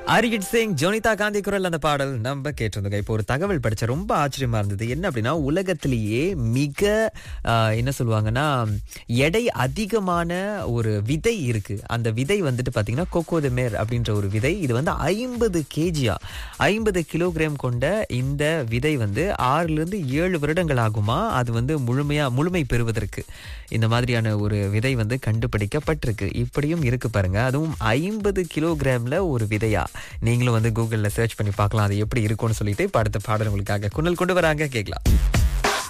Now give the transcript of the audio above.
அரிஜித் சிங் ஜோனிதா காந்தி குரல் அந்த பாடல் நம்ம கேட்டிருந்தோங்க இப்போ ஒரு தகவல் படிச்ச ரொம்ப ஆச்சரியமா இருந்தது என்ன அப்படின்னா உலகத்திலேயே மிக ஆஹ், என்ன சொல்லுவாங்கன்னா எடை அதிகமான ஒரு விதை இருக்கு அந்த விதை வந்துட்டு பாத்தீங்கன்னா கோகோதமேர் அப்படின்ற ஒரு விதை இது வந்து ஐம்பது கேஜியா ஐம்பது கிலோகிராம் கொண்ட இந்த விதை வந்து ஆறுல இருந்து ஏழு வருடங்கள் ஆகுமா அது வந்து முழுமையா முழுமை பெறுவதற்கு இந்த மாதிரியான ஒரு விதை வந்து கண்டுபிடிக்கப்பட்டிருக்கு இப்படியும் இருக்கு பாருங்க அதுவும் ஐம்பது கிலோகிராம்ல ஒரு விதையா நீங்களும் வந்து கூகுள்ல சர்ச் பண்ணி பார்க்கலாம் அது எப்படி இருக்கும்னு சொல்லிட்டு இப்ப அடுத்த பாடல் உங்களுக்காக குன்னல் கொண்டு வராங்க கேட்கலாம்